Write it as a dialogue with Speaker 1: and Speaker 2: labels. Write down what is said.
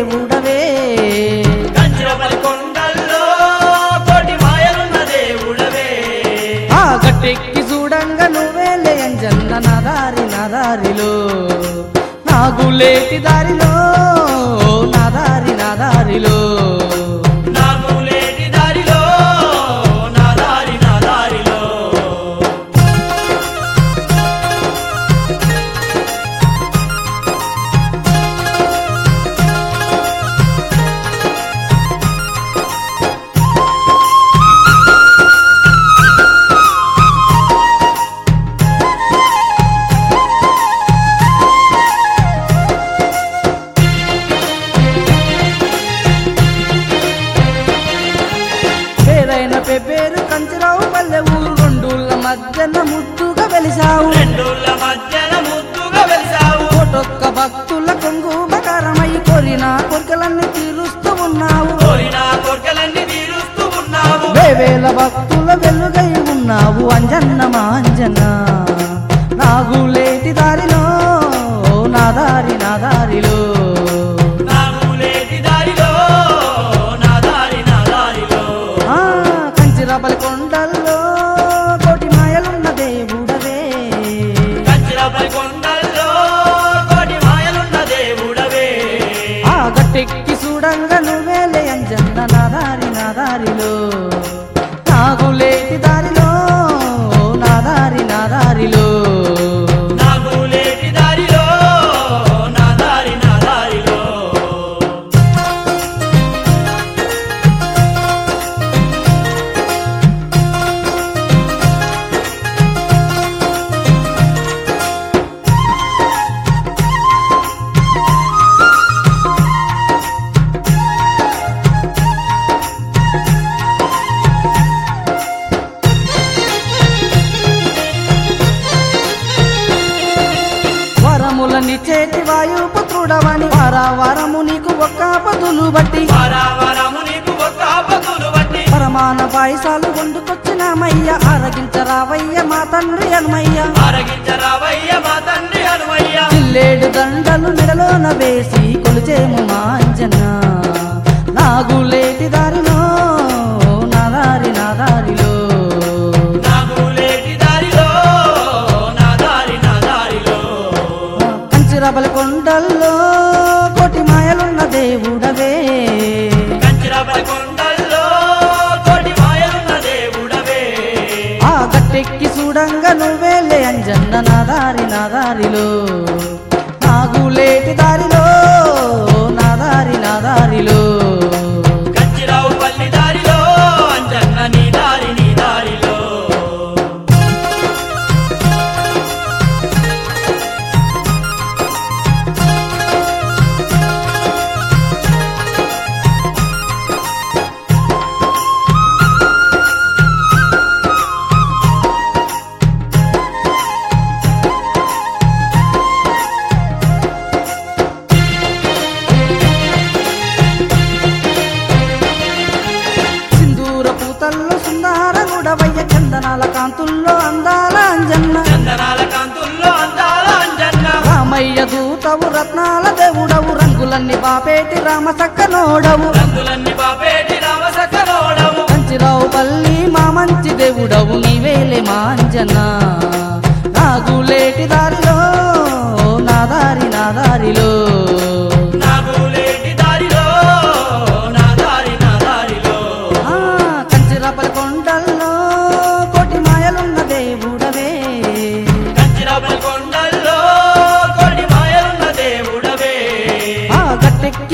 Speaker 1: దేవుడవే
Speaker 2: కంచిరపల్లి కొండల్లో కోటి మాయలున్న దేవుడవే
Speaker 1: ఆ గట్టెక్కి చూడంగా నువ్వేలే అంజన్న నా దారి నా దారిలో నాగులేటి దారిలో నా దారి నా దారిలో
Speaker 2: నాకు లేటి దారిలో నా దారి నా దారిలో
Speaker 1: పేరైన పెబ్బేరు కంచరావు పల్లె ఊరు రెండుల మధ్యన ముద్దుగా వెలిసావు
Speaker 2: రెండుల మధ్యన ముద్దుగా వెలిసావు
Speaker 1: కోటొక్క భక్తుల కొంగు బకారమై కోరిన కోరికలన్నీ తీరుస్తూ ఉన్నావు
Speaker 2: కోరిన కోరికలన్నీ తీరుస్తూ ఉన్నావు
Speaker 1: వేవేల భక్తుల వెలుగై ఉన్నావు అంజన్న మా అంజన్న నాగులేటి దారిలో నా దారి నా దారిలో
Speaker 2: నాకు లేటి దారిలో నా దారి నా దారిలో
Speaker 1: ఆ కంచిరాపల్లి కొండల్లో కోటి మాయలున్న దేవుడవే
Speaker 2: కంచిరపల్లి కొండల్లో కోటి మాయలున్న దేవుడవే
Speaker 1: ఆ గట్టెక్కి చూడంగా నువ్వేలే అంజన్న నా దారి నా దారిలో నాగులేటి దారిలో నా దారి నా దారిలో
Speaker 2: నాకు లేటి దారిలో నా దారి నా దారిలో
Speaker 1: వరములని చేతి వాయుపుత్రుడవని వార వరము నీకు ఒక్క పదులు బట్టి
Speaker 2: వారావరము నీకు ఒక ఆపదలు బట్టి
Speaker 1: పరమాన పాయసాలు వండుకొచ్చినామయ్య ఆరగించరావయ్య మా తండ్రి హనుమయ్య
Speaker 2: ఆరగించరావయ్య మా తండ్రి హనుమయ్య
Speaker 1: చిల్లేడు దండలు మెడలోన వేసి కొలిచేము మా అంజన్న నాగులేటి దారిలో నా దారి నా దారిలో
Speaker 2: నాకు లేటి దారిలో నా దారి నా దారిలో
Speaker 1: కంచిరబల కొండల్లో కోటి మాయలున్న దేవుడవే
Speaker 2: కంచిరపల్లి కొండల్లో కోటి మాయలున్న దేవుడవే
Speaker 1: ఆ గట్టెక్కి చూడంగా నువ్వేలే అంజన్న నా దారి నా దారిలో నాగులేటి దారిలో నా దారి నా దారిలో
Speaker 2: కంచిరావు పల్లి దారిలో అంజన్న నీ దారి నీ దారిలో
Speaker 1: సింధూర పూతల్లో సుందర గుడవయ్య చందనాల కాంతుల్లో అందాల అంజన్న
Speaker 2: చందనాల కాంతుల్లో అందాల అంజన్న
Speaker 1: రామయ్య దూతవు రత్నాల దేవుడవు రంగులన్నీ బాపేటి రామ సక్కనోడవు
Speaker 2: రంగులన్నీ బాపేటి రామసకరోడవు
Speaker 1: కంచిరావు పల్లి మా మంచి దేవుడవు నీవేలే మా అంజన్న నాగులేటి దారిలో నా దారి నా దారిలో
Speaker 2: నాకు లేటి దారిలో నా దారి నా దారిలో
Speaker 1: ఆ కంచిరాపల కొండల్లో కోటి మాయలున్న దేవుడవే
Speaker 2: కంచిరాపల్లి కొండల్లో కోటి మాయలున్న దేవుడవే
Speaker 1: ఆ గట్టెక్కి